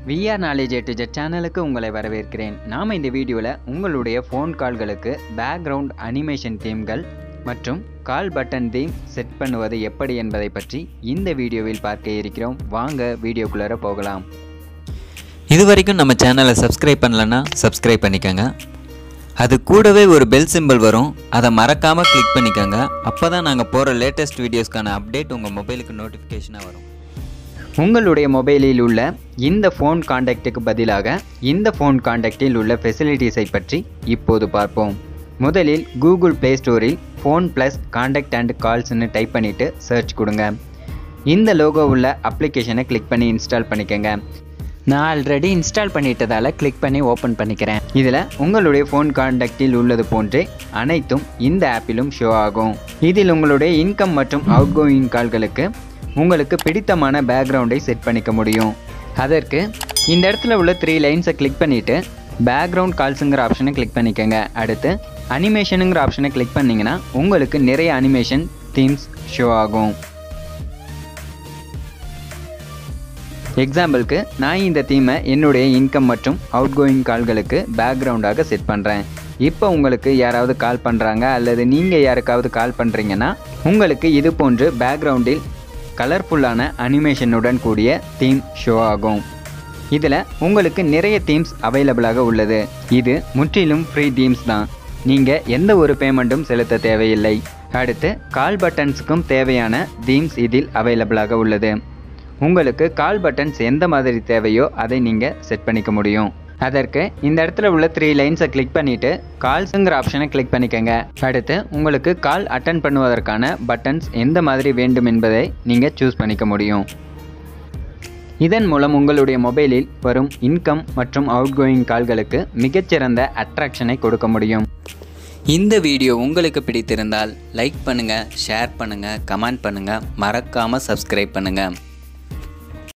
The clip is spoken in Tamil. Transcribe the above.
விஆர் நாலேஜ் எட்டு ஜெட் சேனலுக்கு உங்களை வரவேற்கிறேன் நாம் இந்த வீடியோவில் உங்களுடைய ஃபோன் கால்களுக்கு பேக்ரவுண்ட் அனிமேஷன் தீம்கள் மற்றும் கால் பட்டன் தீம் செட் பண்ணுவது எப்படி என்பதை பற்றி இந்த வீடியோவில் பார்க்க இருக்கிறோம் வாங்க வீடியோக்குள்ளார போகலாம் இது வரைக்கும் நம்ம சேனலை சப்ஸ்கிரைப் பண்ணலன்னா சப்ஸ்கிரைப் பண்ணிக்கோங்க அது கூடவே ஒரு பெல் சிம்பிள் வரும் அதை மறக்காமல் கிளிக் பண்ணிக்கோங்க அப்போ தான் நாங்கள் போகிற லேட்டஸ்ட் வீடியோஸ்க்கான அப்டேட் உங்கள் மொபைலுக்கு நோட்டிஃபிகேஷனாக வரும் உங்களுடைய மொபைலில் உள்ள இந்த ஃபோன் காண்டாக்டுக்கு பதிலாக இந்த ஃபோன் காண்டாக்டில் உள்ள ஃபெசிலிட்டிஸை பற்றி இப்போது பார்ப்போம் முதலில் கூகுள் ப்ளே ஸ்டோரில் ஃபோன் ப்ளஸ் காண்டாக்ட் அண்ட் கால்ஸ்னு டைப் பண்ணிவிட்டு சர்ச் கொடுங்க இந்த லோகோ உள்ள அப்ளிகேஷனை கிளிக் பண்ணி இன்ஸ்டால் பண்ணிக்கோங்க நான் ஆல்ரெடி இன்ஸ்டால் பண்ணிட்டதால் கிளிக் பண்ணி ஓப்பன் பண்ணிக்கிறேன் இதில் உங்களுடைய ஃபோன் காண்டாக்டில் உள்ளது போன்றே அனைத்தும் இந்த ஆப்பிலும் ஷோ ஆகும் இதில் உங்களுடைய இன்கம் மற்றும் அவுட் கோயிங் கால்களுக்கு உங்களுக்கு பிடித்தமான பேக்ரவுண்டை செட் பண்ணிக்க முடியும் அதற்கு இந்த இடத்துல உள்ள த்ரீ லைன்ஸை கிளிக் பண்ணிவிட்டு பேக்ரவுண்ட் கால்ஸுங்கிற ஆப்ஷனை கிளிக் பண்ணிக்கோங்க அடுத்து அனிமேஷனுங்கிற ஆப்ஷனை கிளிக் பண்ணிங்கன்னா உங்களுக்கு நிறைய அனிமேஷன் தீம்ஸ் ஷோ ஆகும் எக்ஸாம்பிளுக்கு நான் இந்த தீமை என்னுடைய இன்கம் மற்றும் அவுட் கோயிங் கால்களுக்கு பேக்ரவுண்டாக செட் பண்ணுறேன் இப்போ உங்களுக்கு யாராவது கால் பண்ணுறாங்க அல்லது நீங்கள் யாருக்காவது கால் பண்ணுறீங்கன்னா உங்களுக்கு இது போன்று பேக்ரவுண்டில் கலர்ஃபுல்லான அனிமேஷனுடன் கூடிய தீம் ஷோ ஆகும் இதில் உங்களுக்கு நிறைய தீம்ஸ் அவைலபிளாக உள்ளது இது முற்றிலும் ஃப்ரீ தீம்ஸ் தான் நீங்கள் எந்த ஒரு பேமெண்ட்டும் செலுத்த தேவையில்லை அடுத்து கால் பட்டன்ஸுக்கும் தேவையான தீம்ஸ் இதில் அவைலபிளாக உள்ளது உங்களுக்கு கால் பட்டன்ஸ் எந்த மாதிரி தேவையோ அதை நீங்கள் செட் பண்ணிக்க முடியும் அதற்கு இந்த இடத்துல உள்ள த்ரீ லைன்ஸை கிளிக் பண்ணிவிட்டு கால்ஸுங்கிற ஆப்ஷனை கிளிக் பண்ணிக்கோங்க அடுத்து உங்களுக்கு கால் அட்டன் பண்ணுவதற்கான பட்டன்ஸ் எந்த மாதிரி வேண்டும் என்பதை நீங்கள் சூஸ் பண்ணிக்க முடியும் இதன் மூலம் உங்களுடைய மொபைலில் வரும் இன்கம் மற்றும் அவுட் கோயிங் கால்களுக்கு மிகச்சிறந்த அட்ராக்ஷனை கொடுக்க முடியும் இந்த வீடியோ உங்களுக்கு பிடித்திருந்தால் லைக் பண்ணுங்கள் ஷேர் பண்ணுங்கள் கமெண்ட் பண்ணுங்கள் மறக்காமல் சப்ஸ்கிரைப் பண்ணுங்கள்